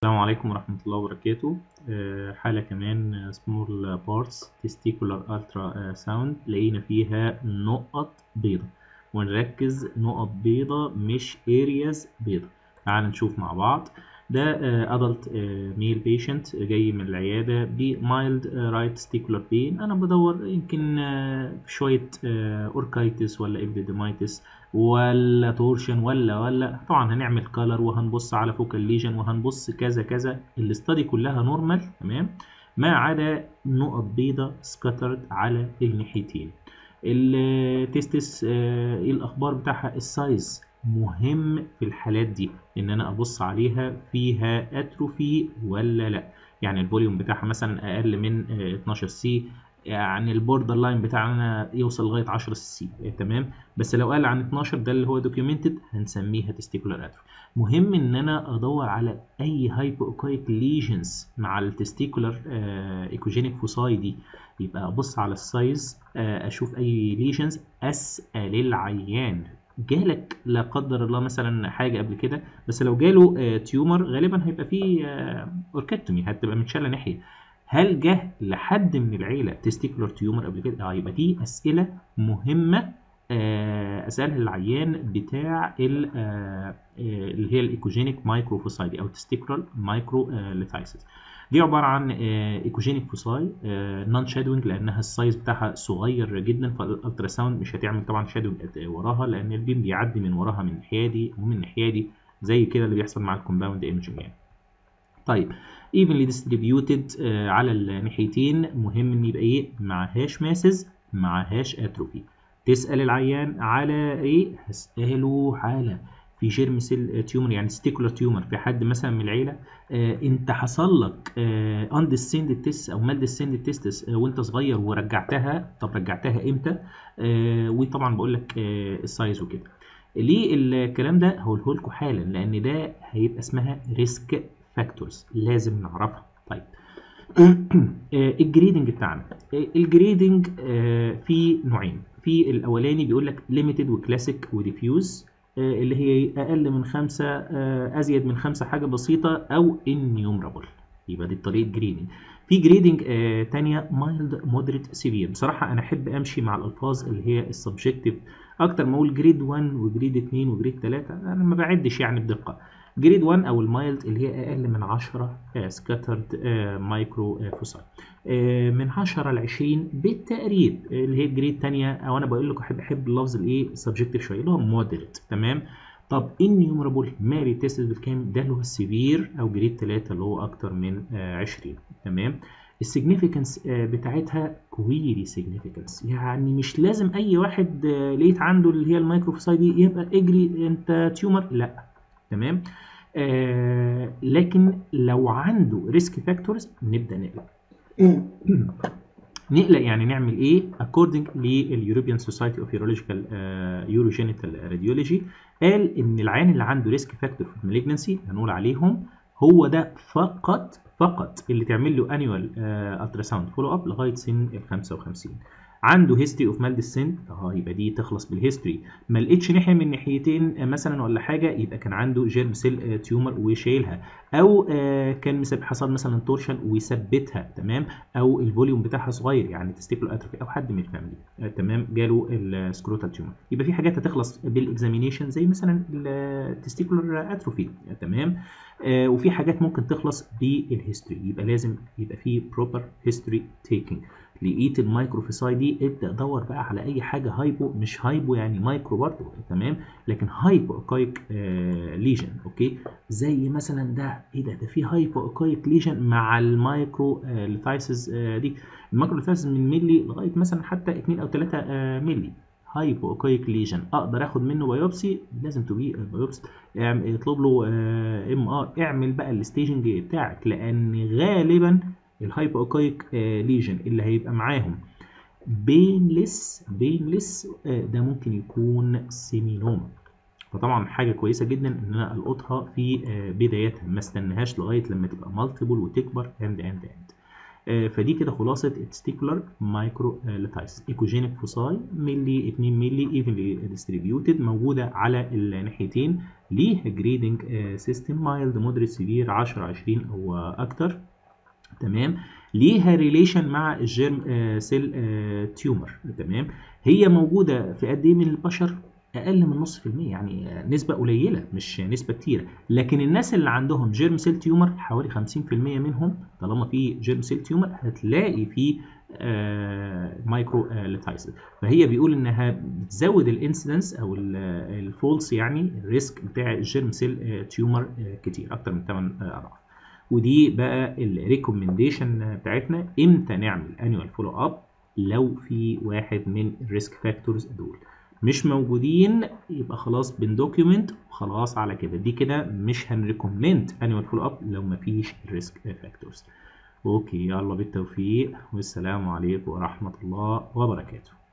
السلام عليكم ورحمة الله وبركاته آه، حالة كمان سمول بارتس تستيكولار الترا ساوند لقينا فيها نقط بيضة ونركز نقط بيضة مش ارياز بيضة تعال نشوف مع بعض ده ادلت ميل بيشنت جاي من العيادة بمايلد رايت ستيكولار بين انا بدور يمكن آه، شوية اوركايتس ولا ابيديمايتس ولا تورشن ولا ولا طبعا هنعمل كالر وهنبص على فوكال ليجن وهنبص كذا كذا الاستادي كلها نورمال تمام ما عدا نقط بيضة سكاترد على الناحيتين التستس آه، ايه الاخبار بتاعها السايز مهم في الحالات دي ان انا ابص عليها فيها اتروفي ولا لا يعني الفوليوم بتاعها مثلا اقل من آه، 12 سي يعني البوردر لاين بتاعنا يوصل لغايه 10 سي تمام بس لو قال عن 12 ده اللي هو دوكيومنتد هنسميها تستيكولار اتروفي مهم ان انا ادور على اي هايبوكايك ليجنز مع التستيكولار ايكوجينيك فوساي دي يبقى ابص على السايز آه، اشوف اي ليجنز اسال العيان جالك لا قدر الله مثلا حاجه قبل كده بس لو جاله آه، تيومر غالبا هيبقى فيه آه، اوركتومي هتبقى متشاله ناحيه هل جه لحد من العيله تستيكولار تيومر قبل كده اه يبقى دي اسئله مهمه آه، اسالها للعيان بتاع ال- آه، آه، اللي هي الايكوجينيك مايكروفوساي او تستيكولار مايكرو ليثايسيس دي عباره عن ايكوجينيك فوساي نون شادوينج لانها السايز بتاعها صغير جدا فالالترا ساوند مش هتعمل طبعا شادوينج وراها لان البيم بيعدي من وراها من الناحيه دي ومن الناحيه دي زي كده اللي بيحصل مع الكومباوند ايمجنج يعني طيب evenly distributed آه، على الناحيتين مهم ان يبقى ايه معهاش ماسز معهاش اتروفي تسال العيان على ايه هساله على في جيرم سيل تيومر يعني ستيكولار تيومر في حد مثلا من العيله آه انت حصل لك اندسندد تيست او مالدسندد تيستس آه وانت صغير ورجعتها طب رجعتها امتى آه وطبعا بقول لك آه السايز وكده ليه الكلام ده هقوله لكم حالا لان ده هيبقى اسمها ريسك فاكتورز لازم نعرفها طيب الجريدنج بتاعنا الجريدنج في نوعين في الاولاني بيقول لك ليميتد وكلاسيك وديفيوز اللي هي اقل من خمسة آه، ازيد من خمسة حاجه بسيطه او انيومرابل يبقى دي طريقه جريدنج في جريدنج آه تانية مايلد مودريت سيفير بصراحه انا احب امشي مع الالفاظ اللي هي السبجكتيف اكتر ما اقول جريد 1 وجريد 2 وجريد 3 انا ما بعدش يعني بدقه جريد 1 او المايلد اللي هي اقل من 10 سكاترد مايكرو فوساي من 10 ل 20 بالتقريب اللي هي الجريد الثانيه او انا بقول لكم احب احب اللفظ الايه سبجكتيف شويه اللي هو مودريت تمام طب انيومرابل ما بيتست بالكام ده اللي هو السيفير او جريد 3 اللي هو اكتر من آه، 20 تمام السيجنيفيكانس بتاعتها كويري سيجنيفيكانس يعني مش لازم اي واحد آه، لقيت عنده اللي هي المايكروفوساي دي يبقى اجري انت تيومر لا تمام آه لكن لو عنده ريسك فاكتورز نبدا نقلق نقلق يعني نعمل ايه according لليوروبيان سوسايتي اوف يورولوجيكال يوروجينيتال راديولوجي قال ان العيان اللي عنده ريسك فاكتور في المالجنسي هنقول عليهم هو ده فقط فقط اللي تعمل له انيوال الترا ساوند فولو اب لغايه سن ال 55 عنده هيستوري اوف مال ديسنت اه يبقى دي تخلص بالهيستوري ما لقيتش ناحيه من ناحيتين آه، مثلا ولا حاجه يبقى كان عنده جيرم سيل تيومر وشايلها او آه، كان مسب- حصل مثلا تورشن ويثبتها تمام او الفوليوم بتاعها صغير يعني تستيكلو اتروفي او حد من الفاميلي آه، تمام جاله السكروتال تيومر يبقى في حاجات هتخلص بالاكزامينيشن زي مثلا التستيكولار اتروفي تمام آه، وفي حاجات ممكن تخلص بالهيستوري يبقى لازم يبقى في بروبر هيستوري تيكينج لقيت المايكروفيساي دي ابدا دور بقى على اي حاجه هايبو مش هايبو يعني مايكرو برضه تمام لكن هايبو اوكايك آه ليجن اوكي زي مثلا ده ايه ده ده في هايبو اوكايك ليجن مع المايكرو آه ليثايسز آه دي المايكرو ليثايسز من ملي لغايه مثلا حتى 2 او 3 آه ملي هايبو اوكايك ليجن اقدر اخد منه بايوبسي لازم تبقى بايوبسي اطلب له ام ار اعمل بقى الستيجنج بتاعك لان غالبا الهايبوكايك ليجن اللي هيبقى معاهم بينلس بينلس ده ممكن يكون سيمينوما فطبعا حاجه كويسه جدا ان انا القطها في آه، بدايتها ما استناهاش لغايه لما تبقى مالتيبل وتكبر اند اند اند آه، فدي كده خلاصه التستيكولار مايكرو لاتايسس ايكوجينيك فوساي ملي 2 ملي ايفنلي ديستريبيوتد موجوده على الناحيتين ليها جريدنج سيستم مايلد مودريت سيفير 10 20 او اكتر تمام ليها ريليشن مع الجيرم سيل تيومر تمام هي موجوده في قد ايه من البشر اقل من نص في المية يعني نسبة قليلة مش نسبة كتيرة لكن الناس اللي عندهم جيرم سيل تيومر حوالي 50% منهم طالما في جيرم سيل تيومر هتلاقي في مايكرو ليتايسيس فهي بيقول انها بتزود الانسيدنس او الفولس يعني الريسك بتاع الجيرم سيل تيومر كتير اكتر من 8 اضعاف ودي بقى الريكومنديشن بتاعتنا امتى نعمل انيوال فولو اب لو في واحد من الريسك فاكتورز دول مش موجودين يبقى خلاص بندوكيومنت وخلاص على كده دي كده مش هنريكومند انيوال فولو اب لو مفيش الريسك فاكتورز اوكي يلا بالتوفيق والسلام عليكم ورحمه الله وبركاته